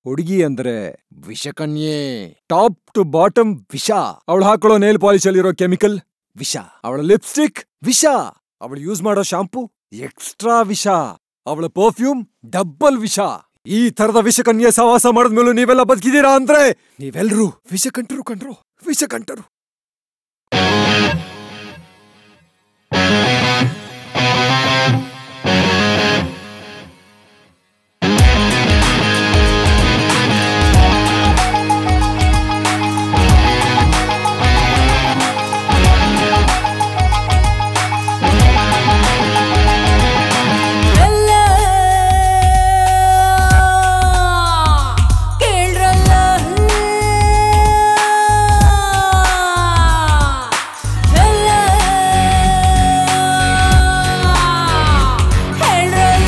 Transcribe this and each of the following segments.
ಹುಡುಗಿ ಅಂದ್ರೆ ವಿಷಕನ್ಯೆ top two bottom ವಿಷ ಅವಳು ಹಾಕೊಳ್ಳೋ ನೇಲ್ ಪಾಲಿಶ್ ಅಲ್ಲಿರೋ ಕೆಮಿಕಲ್ ವಿಷ ಅವಳ ಲಿಪ್ಸ್ಟಿಕ್ ವಿಷ ಅವಳು ಯೂಸ್ ಮಾಡೋ ಶಾಂಪೂ ಎಕ್ಸ್ಟ್ರಾ ವಿಷ ಅವಳ ಪರ್ಫ್ಯೂಮ್ ಡಬ್ಬಲ್ ವಿಷ ಈ ತರದ ವಿಷಕನ್ಯೆ ಸಹವಾಸ ಮಾಡಿದ್ಮೇಲೂ ನೀವೆಲ್ಲ ಬದುಕಿದೀರಾ ಅಂದ್ರೆ ನೀವೆಲ್ರೂ ವಿಷಕಂಠರು ಕಂಡ್ರು ವಿಷಕಂಠರು ಎಲ್ಲ ಕೇಳ್ರಲ್ಲ ಎಲ್ಲ ಹೇಳ್ರಲ್ಲ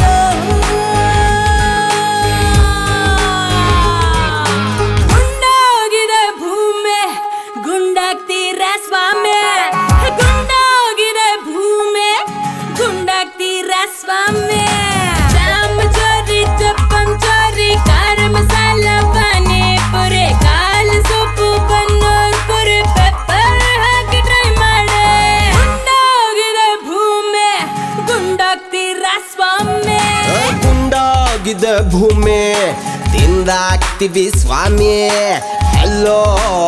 ಗುಂಡಾಗಿದೆ ಭೂಮಿ ಗುಂಡಾಗ್ತೀರ ಸ್ವಾಮಿ ಗುಂಡಾಗಿದೆ ಭೂಮಿ ಗುಂಡಾಗ್ತೀರ ಸ್ವಾಮಿ ಜಾಮ್ ಚೋರಿ ಚಪ್ಪಂ ಚೋರಿ ಖಾರ ಮಸಾಲ ಪಾನಿಪುರಿ ಕಾಲ್ ಸೊಪ್ಪು ಬನ್ನೂರ್ ಪುರಿ ಪೆಪ್ಪರ್ ಹಾಕಿ ಟ್ರೈ ಮಾಡೆ ಗುಂಡಾಗಿದೆ ಭೂಮಿ ಗುಂಡಾಗ್ತೀರ ಸ್ವಾಮಿ ಗುಂಡಾಗಿದೆ ಭೂಮಿ ತಿಂದಾಕ್ತಿವಿ ಸ್ವಾಮಿ hello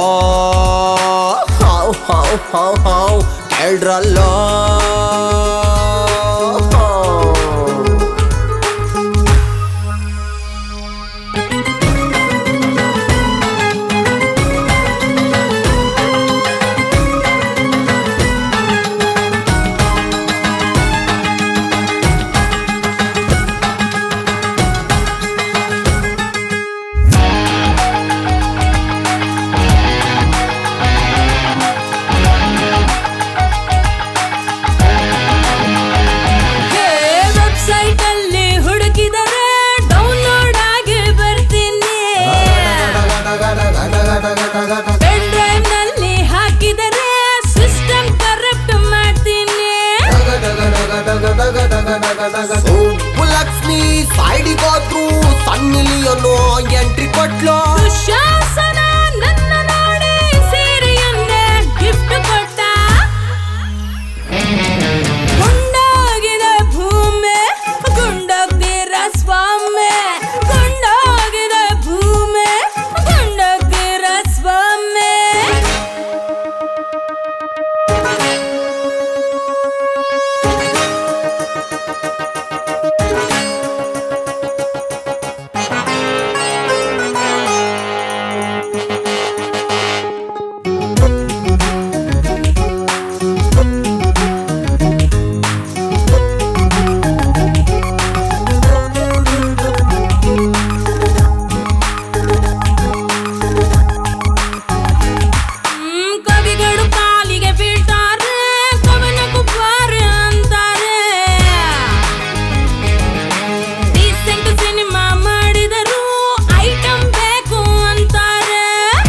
how how how how ಕೇಳ್ರಲ್ಲೋ ವೆಬ್ಸೈಟ್ ಅಲ್ಲಿ ಹುಡುಕಿದರೆ ಡೌನ್ಲೋಡ್ ಆಗಿ ಬರ್ತೀನಿ ಪೆನ್ ಡ್ರೈವ್ ನಲ್ಲಿ ಹಾಕಿದರೆ ಸಿಸ್ಟಮ್ ಕರಪ್ಟ್ ಮಾಡ್ತೀನಿ ಸುಬ್ಬುಲಕ್ಷ್ಮಿ ಸೈಡಿಗೋದ್ರು ಸಣ್ಣಿಲಿಯನು ಎಂಟ್ರಿ ಕೊಟ್ಲು ದುಶಾಸನ ನನ್ನ ನೋಡಿ ಸೀರೆಯನ್ನೇ ಗಿಫ್ಟ್ ಕೊಟ್ಟ ಗುಂಡಾಗಿದೆ ಭೂಮಿ ಗುಂಡಾಗ್ತೀರ ಸ್ವಾಮಿ ಗುಂಡಾಗಿದೆ ಭೂಮಿ ಗುಂಡಾಗ್ತೀರ ಸ್ವಾಮಿ ಹ್ಮ್, ಕವಿಗಳು ಕಾಲಿಗೆ ಬೀಳ್ತಾರೆ ಕವನ ಕುಬ್ಬಾರೆ ಅಂತಾರೆ ರೀಸೆಂಟ್ ಸಿನಿಮಾ ಮಾಡಿದರು ಐಟಮ್ ಬೇಕು ಅಂತಾರೆ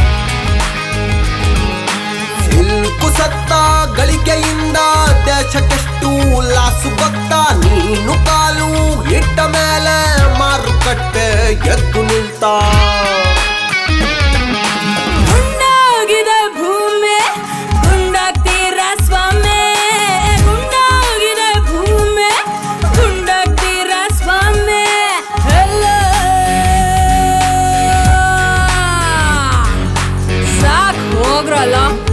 ಸಿಲ್ಕು ಸತ್ತ ಗಳಿಕೆಯಿಂದ ದೇಶಕ್ಕೆಷ್ಟು ಲಾಸು ಗೊತ್ತ ನೀನು ಕಾಲು ಇಟ್ಟ ಮೇಲೆ ಮಾರುಕಟ್ಟೆ ಎದ್ದು ನಿಲ್ತ ಗುಂಡಾಗಿದೆ ಭೂಮಿ ಗುಂಡಾಗ್ತೀರ ಸ್ವಾಮಿ ಗುಂಡಾಗಿದೆ ಭೂಮಿ ಗುಂಡಾಗ್ತೀರ ಸ್ವಾಮಿ ಎಲ್ಲ ಸಾಕ್ ಹೋಗ್ರಲ್ಲ